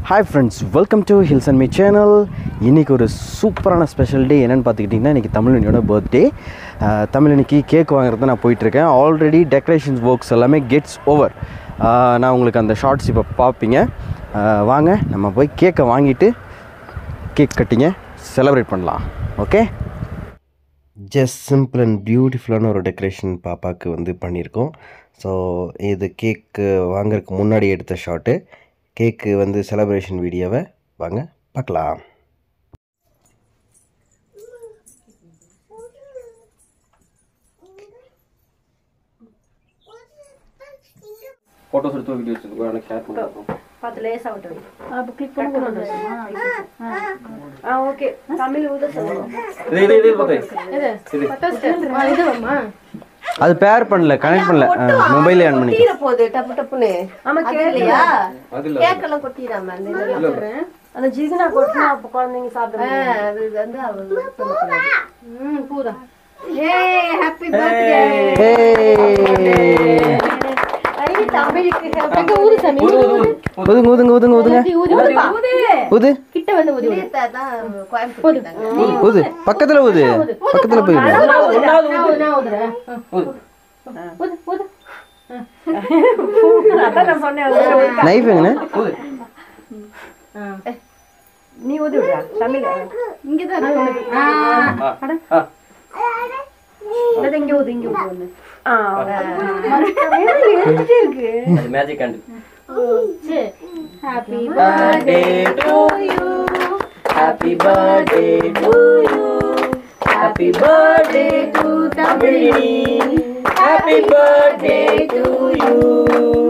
Hi friends welcome to hills and me channel இன்றைக்கி ஒரு சூப்பரான ஸ்பெஷல் டே என்னென்னு பார்த்துக்கிட்டிங்கன்னா இன்றைக்கி தமிழனியோட பர்த்டே தமிழனிக்கு கேக் வாங்குறது நான் போயிட்டுருக்கேன் ஆல்ரெடி டெக்கரேஷன்ஸ் ஒர்க்ஸ் எல்லாமே கெட்ஸ் ஓவர் நான் உங்களுக்கு அந்த ஷார்ட்ஸ் இப்போ பார்ப்பீங்க ஆஹ் வாங்க நம்ம போய் கேக்கை வாங்கிட்டு கேக் கட்டிங்க செலிப்ரேட் பண்ணலாம் ஓகே ஜஸ்ட் சிம்பிள் அண்ட் பியூட்டிஃபுல்லான ஒரு டெக்கரேஷன் பாப்பாவுக்கு வந்து பண்ணியிருக்கோம் ஸோ இது கேக்கு வாங்குறதுக்கு முன்னாடி எடுத்த ஷாட்டு கேக்கு வந்து செலப்ரேஷன் வீடியோவை வாங்க பார்க்கலாம் ஃபோட்டோஸ் எடுத்து வீடியோஸ் எடுத்து எனக்கு ஷேர் பண்ணுறோம் பார்த்து லேசா விட்டு வை. அப்போ கிளிக் பண்ணி கொண்டு வந்துருமா ஆ ஓகே தமிழ் ஊத சொல்லுங்க இது இது இது பார்த்து ஆ இது வாம்மா அது பேர் பண்ணல கனெக்ட் பண்ணல மொபைலே ஆன் பண்ணி கொட்டிர போகுது டப்பு டப்புன்னு ஆமா கேட்கலையா கேக்கெல்லாம் கொட்டிடாம அந்த இதெல்லாம் அந்த ஜிகினா கொட்டினா அப்ப குழந்தைங்க சாப்பிடுறாங்க அது வந்து அவங்க சொல்லக்கூடாது ம் பூரா ஏ ஹாப்பி பர்த்டே ஐ தமிழுக்கு எங்க ஊரு சாமி ஊதுங்க ஊதுங்க ஊதுங்க ஊதுங்க ஊதி ஊதி ஊது கிட்ட வந்து ஊதி ஊதி தான் கோயம்புத்தூர் ஊது பக்கத்தில் ஊது பக்கத்தில் போய் ஊது. நான் ஊது- நான் ஊதுறேன் ஊது ஊது அதான் நான் சொன்னேன் நைஃப் எங்கண்ணே நீ ஊதி விடுறா தமிழ் இங்கதான் அது இங்க ஊது இங்க ஊது ஒண்ணு ஆ இருக்கு மேஜிக் ஹேண்ட் சரி happy birthday to you. Happy birthday to you. Happy birthday to Tamini. Happy birthday to you.